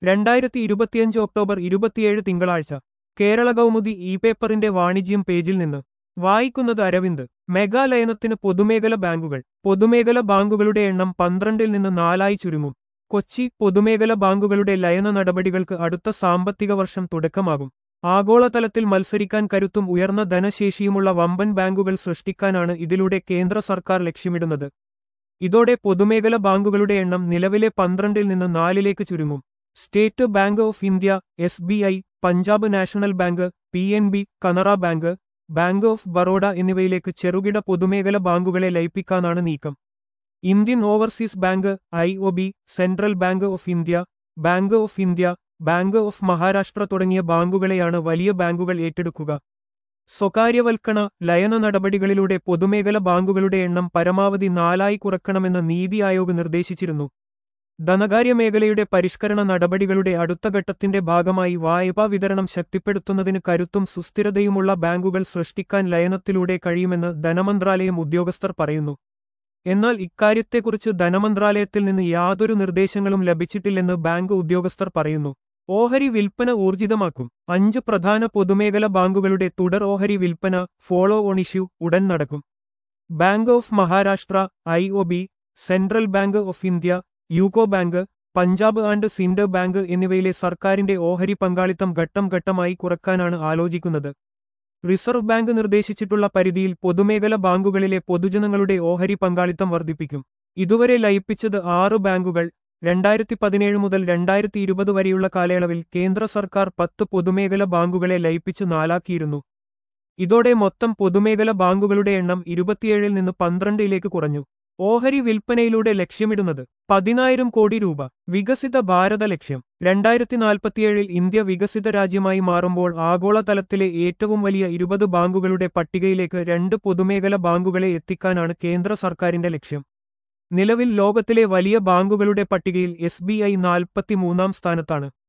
രണ്ടായിരത്തി ഇരുപത്തിയഞ്ച് ഒക്ടോബർ ഇരുപത്തിയേഴ് തിങ്കളാഴ്ച കേരള കൗമുദി ഇ പേപ്പറിന്റെ വാണിജ്യം പേജിൽ നിന്ന് വായിക്കുന്നത് അരവിന്ദ് മെഗാലയനത്തിന് പൊതുമേഖല ബാങ്കുകൾ പൊതുമേഖല ബാങ്കുകളുടെ എണ്ണം പന്ത്രണ്ടിൽ നിന്ന് നാലായി ചുരുങ്ങും കൊച്ചി പൊതുമേഖല ബാങ്കുകളുടെ ലയന നടപടികൾക്ക് അടുത്ത സാമ്പത്തിക വർഷം തുടക്കമാകും ആഗോളതലത്തിൽ മത്സരിക്കാൻ കരുത്തും ഉയർന്ന ധനശേഷിയുമുള്ള വമ്പൻ ബാങ്കുകൾ സൃഷ്ടിക്കാനാണ് ഇതിലൂടെ കേന്ദ്ര സർക്കാർ ലക്ഷ്യമിടുന്നത് ഇതോടെ പൊതുമേഖല ബാങ്കുകളുടെ എണ്ണം നിലവിലെ പന്ത്രണ്ടിൽ നിന്ന് നാലിലേക്ക് ചുരുങ്ങും state bank of India S B I Punjab national bank P N B Canara bank bank of Baroda എന്നിവയിലേക്ക് ചെറുകിട പൊതുമേഖല ബാങ്കുകളെ ലയിപ്പിക്കാനാണ് നീക്കം Indian overseas bank I O B central bank of India bank of India bank of Maharashtra തുടങ്ങിയ ബാങ്കുകളെയാണ് വലിയ ബാങ്കുകൾ ഏറ്റെടുക്കുക സ്വകാര്യവൽക്കരണ ലയന നടപടികളിലൂടെ പൊതുമേഖല ബാങ്കുകളുടെ എണ്ണം പരമാവധി നാലായി കുറക്കണമെന്ന് നീതി ആയോഗ് നിർദ്ദേശിച്ചിരുന്നു ധനകാര്യ മേഖലയുടെ പരിഷ്കരണ നടപടികളുടെ അടുത്ത ഘട്ടത്തിന്റെ ഭാഗമായി വായ്പാ വിതരണം ശക്തിപ്പെടുത്തുന്നതിന് കരുത്തും സുസ്ഥിരതയുമുള്ള ബാങ്കുകൾ സൃഷ്ടിക്കാൻ ലയനത്തിലൂടെ കഴിയുമെന്ന് ധനമന്ത്രാലയം ഉദ്യോഗസ്ഥർ പറയുന്നു എന്നാൽ ഇക്കാര്യത്തെക്കുറിച്ച് ധനമന്ത്രാലയത്തിൽ നിന്ന് യാതൊരു നിർദ്ദേശങ്ങളും ലഭിച്ചിട്ടില്ലെന്ന് ബാങ്ക് ഉദ്യോഗസ്ഥർ പറയുന്നു ഓഹരി വിൽപ്പന ഊർജിതമാക്കും അഞ്ച് പ്രധാന പൊതുമേഖല ബാങ്കുകളുടെ തുടർ ഓഹരി വിൽപ്പന ഫോളോ ഓൺ ഇഷ്യൂ ഉടൻ നടക്കും bank of Maharashtra I O B central bank of India UCO bank Punjab and Sind bank എന്നിവയിലെ സർക്കാരിന്റെ ഓഹരി പങ്കാളിത്തം ഘട്ടം ഘട്ടമായി കുറക്കാനാണ് ആലോചിക്കുന്നത് റിസർവ് ബാങ്ക് നിർദ്ദേശിച്ചിട്ടുള്ള പരിധിയിൽ പൊതുമേഖല ബാങ്കുകളിലെ പൊതുജനങ്ങളുടെ ഓഹരി പങ്കാളിത്തം വർദ്ധിപ്പിക്കും ഇതുവരെ ലയിപ്പിച്ചത് ആറ് ബാങ്കുകൾ രണ്ടായിരത്തി പതിനേഴ് മുതൽ രണ്ടായിരത്തി ഇരുപത് വരെയുള്ള കാലയളവിൽ കേന്ദ്ര സർക്കാർ പത്ത് പൊതുമേഖല ബാങ്കുകളെ ലയിപ്പിച്ച് നാലാക്കിയിരുന്നു ഇതോടെ മൊത്തം പൊതുമേഖല ബാങ്കുകളുടെ എണ്ണം ഇരുപത്തിയേഴിൽ നിന്ന് പന്ത്രണ്ടിലേക്ക് കുറഞ്ഞു ഓഹരി വിൽപ്പനയിലൂടെ ലക്ഷ്യമിടുന്നത് പതിനായിരം കോടി രൂപ വികസിത ഭാരത ലക്ഷ്യം രണ്ടായിരത്തി നാൽപ്പത്തിയേഴിൽ ഇന്ത്യ വികസിത രാജ്യമായി മാറുമ്പോൾ ആഗോളതലത്തിലെ ഏറ്റവും വലിയ ഇരുപത് ബാങ്കുകളുടെ പട്ടികയിലേക്ക് രണ്ട് പൊതുമേഖല ബാങ്കുകളെ എത്തിക്കാനാണ് കേന്ദ്ര സർക്കാരിന്റെ ലക്ഷ്യം നിലവിൽ ലോകത്തിലെ വലിയ ബാങ്കുകളുടെ പട്ടികയിൽ എസ് ബി ഐ നാൽപ്പത്തിമൂന്നാം സ്ഥാനത്താണ്